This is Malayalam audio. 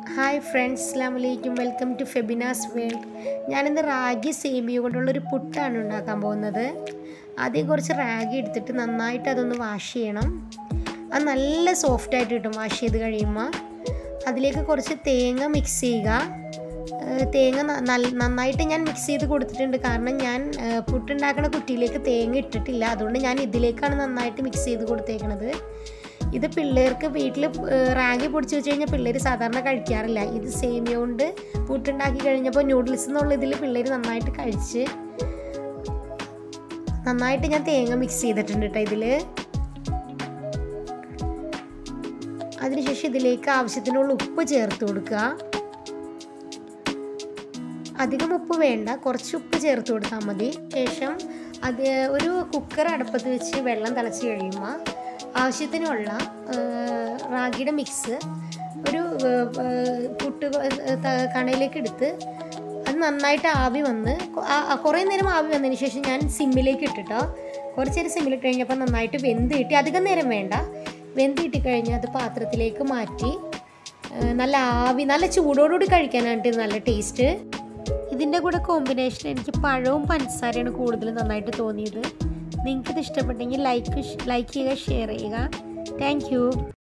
ഹായ് ഫ്രണ്ട്സ് അസ്സാം വലൈക്കും വെൽക്കം ടു ഫെബിനാസ് വേൾഡ് ഞാനിന്ന് റാഗി സേമിയ കൊണ്ടുള്ളൊരു പുട്ടാണ് ഉണ്ടാക്കാൻ പോകുന്നത് ആദ്യം കുറച്ച് റാഗി എടുത്തിട്ട് നന്നായിട്ട് അതൊന്ന് വാഷ് ചെയ്യണം അത് നല്ല സോഫ്റ്റായിട്ട് കിട്ടും വാഷ് ചെയ്ത് കഴിയുമ്പോൾ അതിലേക്ക് കുറച്ച് തേങ്ങ മിക്സ് ചെയ്യുക ഏഹ് തേങ്ങ ന- നല്ല- നന്നായിട്ട് ഞാൻ മിക്സ് ചെയ്ത് കൊടുത്തിട്ടുണ്ട് കാരണം ഞാൻ ഏഹ് പുട്ടുണ്ടാക്കുന്ന കുറ്റിയിലേക്ക് തേങ്ങ ഇട്ടിട്ടില്ല അതുകൊണ്ട് ഞാൻ ഇതിലേക്കാണ് നന്നായിട്ട് മിക്സ് ചെയ്ത് കൊടുത്തേക്കണത് ഇത് പിള്ളേർക്ക് വീട്ടിൽ റാഗി പൊടിച്ച് വെച്ച് കഴിഞ്ഞാൽ പിള്ളേർ സാധാരണ കഴിക്കാറില്ല ഇത് സേമിയ കൊണ്ട് പുട്ടുണ്ടാക്കി കഴിഞ്ഞപ്പോൾ നൂഡിൽസ് എന്നുള്ള ഇതിൽ പിള്ളേർ നന്നായിട്ട് കഴിച്ച് നന്നായിട്ട് ഞാൻ തേങ്ങ മിക്സ് ചെയ്തിട്ടുണ്ട് കേട്ടോ ഇതിൽ അതിനുശേഷം ഇതിലേക്ക് ആവശ്യത്തിനുള്ള ഉപ്പ് ചേർത്ത് കൊടുക്കുക അധികം ഉപ്പ് വേണ്ട കുറച്ച് ഉപ്പ് ചേർത്ത് കൊടുത്താൽ മതി ശേഷം അത് ഒരു കുക്കർ അടുപ്പത്ത് വെച്ച് വെള്ളം തിളച്ച് കഴിയുമ്പോൾ ആവശ്യത്തിനുള്ള ആ, റാഗിയുടെ മിക്സ് ഒരു ആ, പുട്ട് ത- കണയിലേക്ക് എടുത്ത് അത് നന്നായിട്ട് ആവി വന്ന് കൊ- ആ- ആ കുറേ നേരം ആവി വന്നതിന് ശേഷം ഞാൻ സിമ്മിലേക്ക് ഇട്ടിട്ടോ കുറച്ച് നേരം സിമ്മിലിട്ട് കഴിഞ്ഞപ്പോൾ നന്നായിട്ട് വെന്ത് കിട്ടി അധികം നേരം വേണ്ട വെന്ത് കിട്ടി കഴിഞ്ഞാൽ അത് പാത്രത്തിലേക്ക് മാറ്റി ആ, നല്ല ആവി നല്ല ചൂടോടുകൂടി കഴിക്കാനായിട്ട് ഇത് നല്ല ടേസ്റ്റ് ഇതിൻ്റെ കൂടെ കോമ്പിനേഷൻ എനിക്ക് പഴവും പഞ്ചസാരയാണ് കൂടുതൽ നന്നായിട്ട് തോന്നിയത് നിങ്ങൾക്കിത് ഇഷ്ടപ്പെട്ടെങ്കിൽ ലൈക്ക് ലൈക്ക് ചെയ്യുക ഷെയർ ചെയ്യുക താങ്ക്